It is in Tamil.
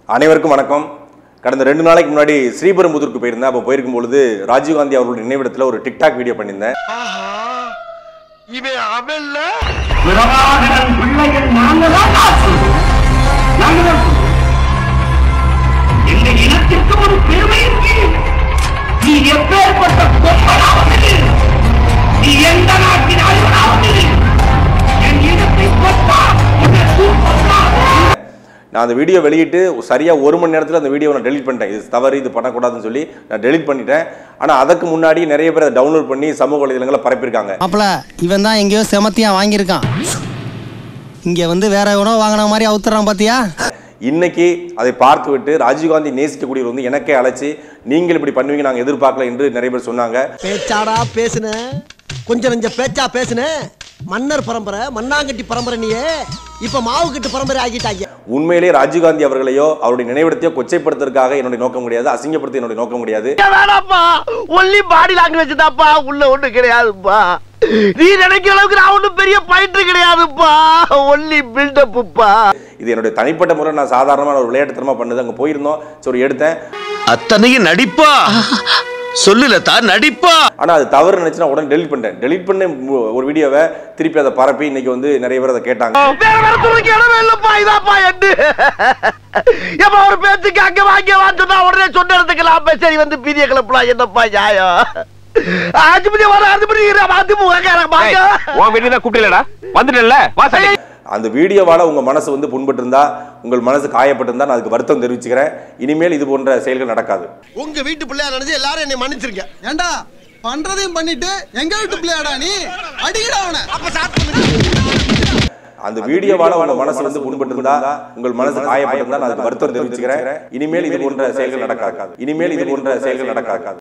அனைவருக்கும் வணக்கம் கடந்த ரெண்டு நாளைக்கு முன்னாடி ஸ்ரீபெரும்புதூருக்கு போயிருந்தேன் அப்போ போயிருக்கும் பொழுது ராஜீவ்காந்தி அவர்களுடைய நினைவிடத்தில் ஒரு டிக்டாக் வீடியோ பண்ணியிருந்தேன் இவன் அவன்ல பிரபாகரன் பிள்ளைகள் நாங்க தான் காசு நாங்க தான் எங்க இனத்திற்கு ஒரு பெருமை இருக்கு நீ எப்பேற்பட்ட கொம்பனாவது நீ எந்த நாட்டின் அலுவலாவது என் இனத்தை கொப்பா உன்னை தூக்கா நான் அந்த வீடியோ வெளியிட்டு சரியாக ஒரு மணி நேரத்தில் அந்த வீடியோவை நான் டெலிட் பண்ணிட்டேன் இது தவறு இது பண்ணக்கூடாதுன்னு சொல்லி நான் டெலிட் பண்ணிட்டேன் ஆனால் அதுக்கு முன்னாடி நிறைய பேர் அதை டவுன்லோட் பண்ணி சமூக வலைதளங்களில் பரப்பியிருக்காங்க மாப்பிள இவன் தான் எங்கேயோ செமத்தியா வாங்கியிருக்கான் இங்க வந்து வேற எவனோ வாங்கின மாதிரி அவுத்துறான் பாத்தியா இன்னைக்கு அதை பார்த்து விட்டு ராஜீவ்காந்தி நேசிக்கக்கூடியவர் வந்து எனக்கே அழைச்சி நீங்கள் இப்படி பண்ணுவீங்க நாங்கள் எதிர்பார்க்கல என்று நிறைய பேர் சொன்னாங்க பேச்சாடா பேசுன கொஞ்சம் நஞ்ச பேச்சா பேசுன மன்னர் பரம்பரை மண்ணாங்கட்டி பரம்பரை நீயே இப்ப மாவு கட்டு பரம்பரை ஆகிட்டாங்க உண்மையிலேயே ராஜீவ்காந்தி அவர்களையோ அவருடைய நினைவிடத்தையோ கொச்சைப்படுத்துறதுக்காக என்னுடைய நோக்கம் கிடையாது அசிங்கப்படுத்த என்னுடைய நோக்கம் கிடையாது வேணாப்பா ஒன்லி பாடி லாங்குவேஜ் தான்ப்பா உள்ள ஒண்ணு கிடையாதுப்பா நீ நினைக்கிற அளவுக்கு நான் ஒண்ணும் பெரிய பயிற்று கிடையாதுப்பா ஒன்லி பில்டப்புப்பா இது என்னுடைய தனிப்பட்ட முறை நான் சாதாரணமான ஒரு விளையாட்டுத்தனமா பண்ணது அங்கே போயிருந்தோம் சரி எடுத்தேன் அத்தனையும் நடிப்பா சொல்லுல தான் நடிப்பா ஆனால் அது தவறு நினைச்சு நான் உடனே டெலிட் பண்ணிட்டேன் டெலிட் பண்ண மு- ஒரு வீடியோவை திருப்பி அதை பரப்பி இன்னைக்கு வந்து நிறைய பேர் அதை கேட்டாங்க வேற வேற துணிக்கு இடமே இல்லப்பா இதாப்பா எட்டு எப்ப ஒரு பேச்சுக்கு அங்க வாங்க வாங்கினா உடனே சொன்ன இடத்துக்கு லாப சரி வந்து பீதிய கிளப்பலாம் என்னப்பா நியாயம் ஆஜிபதி வர ஆஜிபதி அதிமுக வாங்க உன் வீட்டுல தான் கூப்பிடலடா வந்துட்டல வா சரி அந்த வீடியோவால உங்க மனசு வந்து புண்பட்டிருந்தா உங்கள் மனசு காயப்பட்டிருந்தா நான் அதுக்கு வருத்தம் தெரிவிச்சுக்கிறேன் இனிமேல் இது போன்ற செயல்கள் நடக்காது உங்க வீட்டு பிள்ளையா நினைச்சு எல்லாரும் என்னை மன்னிச்சிருங்க ஏண்டா பண்றதையும் பண்ணிட்டு எங்க வீட்டு பிள்ளையாடா நீ அடிக்கடா அவனை அந்த வீடியோவால உங்க மனசு வந்து புண்பட்டிருந்தா உங்கள் மனசு காயப்பட்டிருந்தா நான் அதுக்கு வருத்தம் தெரிவிச்சுக்கிறேன் இனிமேல் இது போன்ற செயல்கள் நடக்காது இனிமேல் இது போன்ற செயல்கள் நடக்காது